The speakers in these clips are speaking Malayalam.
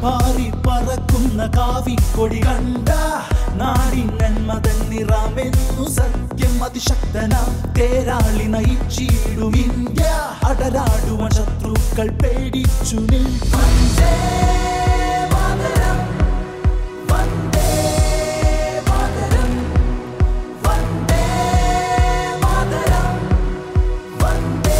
പാറി പറക്കുന്ന കാവിക്കൊടി കണ്ട നാടിൻ നന്മതൻ നിറാമെന്നു സത്യം അതിശക്തന തേരാളി നയിച്ചിടും ഇന്ത്യ അടരാടുവ ശത്രുക്കൾ പേടിച്ചു നിൽക്കും വന്ദേ മാതരം, വന്ദേ മാതരം, വന്ദേ മാതരം, വന്ദേ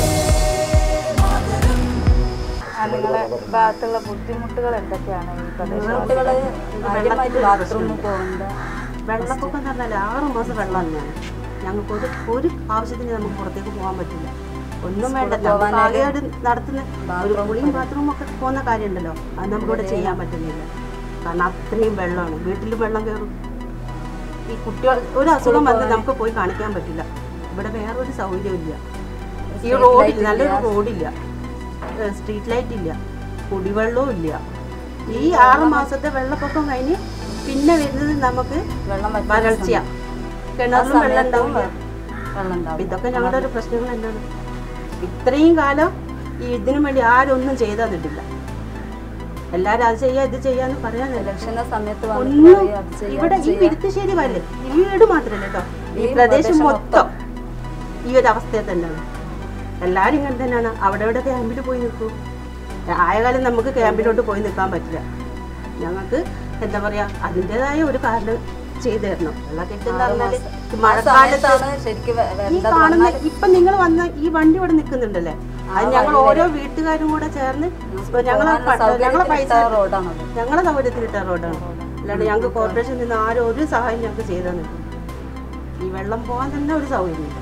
മാതരം. ആ, നിങ്ങളെ ഭാഗത്തുള്ള ബുദ്ധിമുട്ടുകൾ എന്തൊക്കെയാണ് ഈ പ്രദേശത്ത് ബുദ്ധിമുട്ടുകൾ ആദ്യമായിട്ട് ബാത്റൂമിൽ പോകുന്നത് വെള്ളപ്പൊക്കം എന്ന് പറഞ്ഞാൽ ആറ് മാസം വെള്ളം തന്നെയാണ് ഞങ്ങൾക്ക് ഒരു ഒരു ആവശ്യത്തിന് നമുക്ക് പുറത്തേക്ക് പോകാൻ പറ്റില്ല ഒന്നും വേണ്ട നമുക്ക് ആകെ ഒരു നടത്തുന്ന ഒരു കുളിയും ബാത്റൂമും ഒക്കെ പോകുന്ന കാര്യമുണ്ടല്ലോ അത് നമുക്കിവിടെ ചെയ്യാൻ പറ്റുന്നില്ല കാരണം അത്രയും വെള്ളമാണ് വീട്ടിലും വെള്ളം കയറും ഈ കുട്ടികൾ ഒരു അസുഖം വന്ന് നമുക്ക് പോയി കാണിക്കാൻ പറ്റില്ല ഇവിടെ വേറൊരു സൗകര്യമില്ല ഈ റോഡില്ല നല്ലൊരു റോഡില്ല സ്ട്രീറ്റ് ലൈറ്റ് ഇല്ല കുടിവെള്ളവും ഇല്ല ഈ ആറ് മാസത്തെ വെള്ളപ്പൊക്കം കഴിഞ്ഞ് പിന്നെ വരുന്നത് നമുക്ക് വെള്ളം വരൾച്ചയാ കിണറിലും വെള്ളം ഉണ്ടാവില്ല വെള്ളം ഉണ്ടാവും അപ്പൊ ഇതൊക്കെ ഞങ്ങളുടെ ഒരു പ്രശ്നങ്ങൾ തന്നെയാണ് ഇത്രയും കാലം ഈ ഇതിനു വേണ്ടി ആരും ഒന്നും ചെയ്തു തന്നിട്ടില്ല എല്ലാരും അത് ചെയ്യാ ഇത് ചെയ്യാന്ന് പറയാനില്ല ഇലക്ഷന്റെ സമയത്ത് വന്നിട്ട് ഒന്നും പറയും, അത് ചെയ്യാം, ഇവിടെ അത് ഈ ചെയ്യാം. വിരുത്തുശ്ശേരി വല്ലേ ഈ വീട് മാത്രല്ല കേട്ടോ ഈ പ്രദേശം മൊത്തം ഈ ഒരു അവസ്ഥയിൽ തന്നെയാണ് എല്ലാരും ഇങ്ങനെ തന്നെയാണ് അവിടെ ഇവിടെ ക്യാമ്പിൽ പോയി നിൽക്കും ആയ കാലം നമുക്ക് ക്യാമ്പിലോട്ട് പോയി നിൽക്കാൻ പറ്റില്ല ഞങ്ങൾക്ക് എന്താ പറയാ അതിൻ്റെതായ ഒരു കാരണം ചെയ്തു തരണം വെള്ളക്കെട്ട് എന്ന് പറഞ്ഞാല് ഈ മഴക്കാലത്ത് സമയത്താണ് ശരിക്കും വെ- ഈ വേണ്ടത് കാണുന്ന ഇപ്പൊ നിങ്ങൾ വന്ന ഈ വണ്ടി ഇവിടെ നിൽക്കുന്നുണ്ടല്ലേ അത് ഞങ്ങൾ ഓരോ വീട്ടുകാരും കൂടെ ചേർന്ന് ഇപ്പൊ ഞങ്ങളെ പ- ഞങ്ങളെ പൈസ റോഡാണത് ഞങ്ങളെ സൗകര്യത്തിലിട്ട റോഡാണ് അല്ലാണ്ട് ഞങ്ങൾക്ക് കോർപ്പറേഷനിൽ നിന്ന് ആരും ഒരു സഹായം ഞങ്ങൾക്ക് ചെയ്തു തന്നിട്ടില്ല ഈ വെള്ളം പോകാൻ തന്നെ ഒരു സൗകര്യമില്ല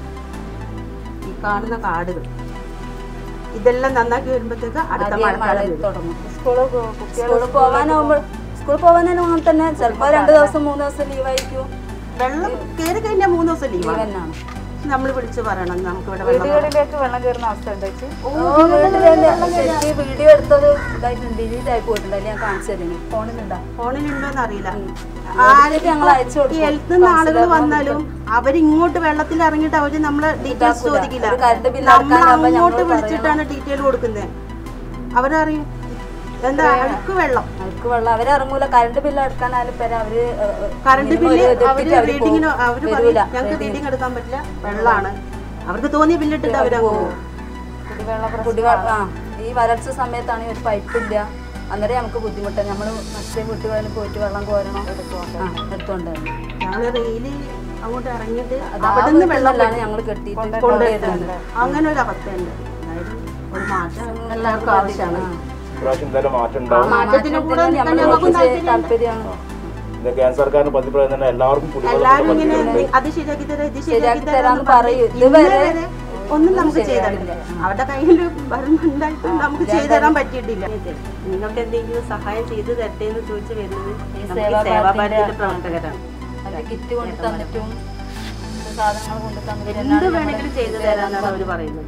ഈ കാണുന്ന കാടുകൾ ഇതെല്ലാം നന്നാക്കി വരുമ്പോഴത്തേക്ക് അടുത്ത ആദ്യം മഴ മഴക്കാലം വരും തുടങ്ങും സ്കൂള് കുട്ടികൾ സ്കൂളിൽ പോകാനാവുമ്പോൾ സ്കൂളിൽ പോകാനും അങ്ങനെ തന്നെ ചിലപ്പോൾ രണ്ട് ദിവസം മൂന്ന് ദിവസം ലീവായിരിക്കും വെള്ളം കയറി കഴിഞ്ഞാൽ മൂന്ന് ദിവസം ലീവ് ലീവാണ് തന്നെയാണ് നമ്മൾ വിളിച്ച് പറയണം നമുക്ക് ഇവിടെ വെള്ളം വീടുകളിലേക്ക് വെള്ളം കയറുന്ന അവസ്ഥ എന്താ വെച്ച് ഓ, വീട്ടിലെന്നെ ശരിക്കും വീഡിയോ എടുത്തത് ഇതായിട്ടുണ്ട് ഡിലീറ്റ് ആയി പോയിട്ടുണ്ട് അതിൽ ഞാൻ കാണിച്ചു തരുന്നു ഫോണിലുണ്ടാ ഫോണിലുണ്ടോന്ന് അറിയില്ല എന്നിട്ട് ഞങ്ങൾ അയച്ചു ഈ കൊടുക്കും ഹെൽത്ത് ആളുകൾ വന്നാലും അവരിങ്ങോട്ട് വെള്ളത്തിൽ ഇറങ്ങിയിട്ട് അവര് നമ്മളെ ഡീറ്റെയിൽസ് ചോദിക്കില്ല ഒരു കറണ്ട് ബില്ല് നമ്മൾ അടക്കാനാവുമ്പോ അങ്ങോട്ട് ഞങ്ങള് വിളിച്ചിട്ടാണ് ഡീറ്റെയിൽ കൊടുക്കുന്നത് അവരറിയും എന്താ അഴുക്ക് വെള്ളം അവർക്ക് വെള്ളം അവരിറങ്ങൂല കറണ്ട് ബില്ല് അടക്കാനായാലും പേര് അവര് ഏഹ്, കറണ്ട് minimum ബില്ല് ഒരു ഇതിട്ടിട്ട് അവര് അവര് റീഡിങ്ങിന് പോകും. അവര് പറയും വരൂല. ഞങ്ങൾക്ക് റീഡിങ് എടുക്കാൻ പറ്റില്ല വെള്ളമാണ് അവർക്ക് തോന്നിയ ബില്ലിട്ടിട്ട് അവരങ്ങ് പോകും കുടിവെള്ള പ്രശ്നം കുടിവെള്ളം ആ ഈ വരൾച്ച സമയത്താണെങ്കിൽ ഒരു പൈപ്പില്ല അന്നേരം നമുക്ക് ബുദ്ധിമുട്ടാണ് നമ്മൾ മറ്റേ വീട്ടുകളിൽ പോയിട്ട് വെള്ളം കോരണം ആ, എടുത്തോണ്ട് വരണം. ഞങ്ങള് റെയില് അങ്ങോട്ട് ഇറങ്ങിയിട്ട് അത് ആ അവിടെ നിന്ന് വെള്ളം വീട്ടിലാണ് ഞങ്ങൾ കെട്ടിയിട്ട് കൊണ്ടുവരുന്നുണ്ട് അങ്ങനെ ഒരു അവസ്ഥയുണ്ട് അതായത് ഒരു മാറ്റം എല്ലാവർക്കും ആവശ്യമാണ് ഇപ്രാവശ്യം എന്തായാലും മാറ്റം ഉണ്ടാവും മാറ്റത്തിന് കൂടെ നിൽക്കാൻ നമ്മൾ ഞങ്ങൾക്കും താല്പര്യം താല്പര്യമാണ് ഇത് കേന്ദ്ര സർക്കാരിന് പതിപ്രയം തന്നെ എല്ലാവർക്കും കുടിവെള്ളം എല്ലാരും ഇങ്ങനെ അത് ശരിയാക്കി തരാം ഇത് ശരിയാക്കി ശരിയാക്കി തരാം തരാന്ന് എന്ന് പറഞ്ഞ് പറയും. ഇന്ന് ഇതുവരെ വരെ ഒന്നും നമുക്ക് ചെയ്തിട്ടില്ല അവരുടെ കയ്യിൽ ഭരണമുണ്ടായിട്ട് നമുക്ക് ചെയ്തു തരാൻ പറ്റിയിട്ടില്ല നിങ്ങൾക്ക് എന്തെങ്കിലും സഹായം ചെയ്തു തരട്ടെ എന്ന് ചോദിച്ചു വരുന്നത് നമുക്ക് ഈ സേവാഭാരതിന്റെ പ്രവർത്തകരാണ് അതിന്റെ കിറ്റ് കൊണ്ട് തന്നിട്ടും സാധനങ്ങൾ കൊണ്ട് തന്നിട്ടും എന്ത് വേണമെങ്കിലും ചെയ്തു തരാനാണ് അവർ പറയുന്നത്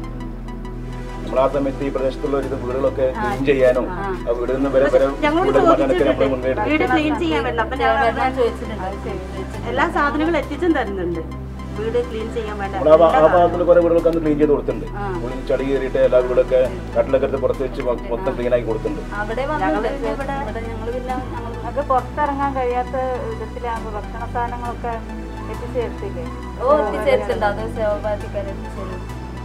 നമ്മൾ ആ സമയത്ത് ഈ പ്രദേശത്തുള്ള ഒരു വീടുകളൊക്കെ ക്ലീൻ ചെയ്യാനും ആ വീടിൽ നിന്ന് വരെ വരെ ഞങ്ങളോട് കൂടുതൽ മാറ്റാനൊക്കെ നമ്മൾ ചോദിച്ചിട്ടുണ്ട് മുൻകൈ എടുക്കും വീട് ക്ലീൻ ചെയ്യാൻ പറ്റില്ല അപ്പൊ ഞങ്ങൾ ഞാൻ ചോദിച്ചിട്ടുണ്ട് എല്ലാ സാധനങ്ങളും എത്തിച്ചും തരുന്നുണ്ട് വീട് ക്ലീൻ ചെയ്യാൻ വേണ്ട നമ്മൾ ആ ഭാ- ആ ഭാഗത്തുള്ള കുറെ വീടുകളൊക്കെ അന്ന് ക്ലീൻ ചെയ്ത് കൊടുത്തിട്ടുണ്ട് ഉള്ളിൽ ചളി കയറിയിട്ട് എല്ലാ വീടൊക്കെ കട്ടിലൊക്കെ എടുത്ത് പുറത്ത് വെച്ച് മൊ- മൊത്തം ക്ലീൻ ആക്കി കൊടുത്തിട്ടുണ്ട് അവിടെ വന്നിട്ട് ഇവിടെ ഞങ്ങൾ പിന്നെ ഞങ്ങൾ അത് പുറത്തിറങ്ങാൻ കഴിയാത്ത വിധത്തിലാകുമ്പോൾ ഭക്ഷണ സാധനങ്ങളൊക്കെ എത്തിച്ചു തരത്തില്ലേ ഓ എത്തിച്ചേർത്തിട്ടുണ്ട് അത് സേവാഭാരതിക്കാരെ എത്തിച്ചേരും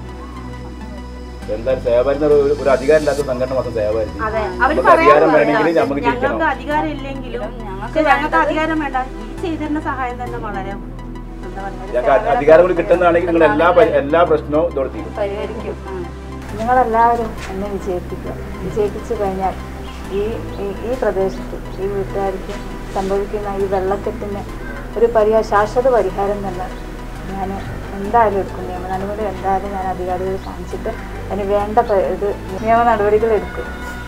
എന്തായാലും സേവാഭാരതി ഒരു ഒരു അധികാരം ഇല്ലാത്ത സംഘടന മാത്രം സേവാഭാരതി അതെ അവര് നമുക്ക് അധികാരം പറയാൻ വേണമെങ്കിൽ നമുക്ക് ജയിക്കണം ഞങ്ങൾക്ക് അധികാരം ഇല്ലെങ്കിലും ഞങ്ങൾക്ക് പക്ഷെ ഞങ്ങൾക്ക് അധികാരം വേണ്ട ഈ ചെയ്തിരുന്ന സഹായം തന്നെ വളരെ എന്താ പറയുക ഞങ്ങൾക്ക് അധി- അധികാരം കൂടി കിട്ടുന്നതാണെങ്കിൽ നിങ്ങൾ എല്ലാ പരി- എല്ലാ പ്രശ്നവും ഇതോടെ തീരും പരിഹരിക്കും ആ. നിങ്ങളെല്ലാവരും എന്നെ വിജയിപ്പിക്കുക വിജയിപ്പിച്ചു കഴിഞ്ഞാൽ ഈ ഈ- ഈ പ്രദേശത്ത് ഈ വീട്ടുകാർക്ക് സംഭവിക്കുന്ന ഈ വെള്ളക്കെട്ടിന് ഒരു പരിഹാര ശാശ്വത പരിഹാരം തന്നെ ഞാൻ എന്തായാലും എടുക്കും നിയമ നടപടി എന്തായാലും ഞാൻ അധികാരികളെ കാണിച്ചിട്ട് അതിന് വേണ്ട പ- ഇത് നിയമ നടപടികൾ എടുക്കും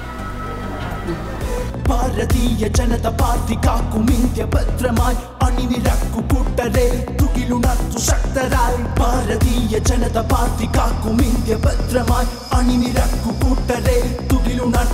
ഭാരതീയ ജനത പാർട്ടി കാക്കും ഇന്ത്യ ഭദ്രമായി അണിനിരക്കു കൂട്ടരെ തുകിലുണർത്തു ശക്തരായി ഭാരതീയ ജനത പാർട്ടി കാക്കും ഇന്ത്യ ഭദ്രമായി അണിനിരക്കു കൂട്ടരെ തുകിലുണർത്തു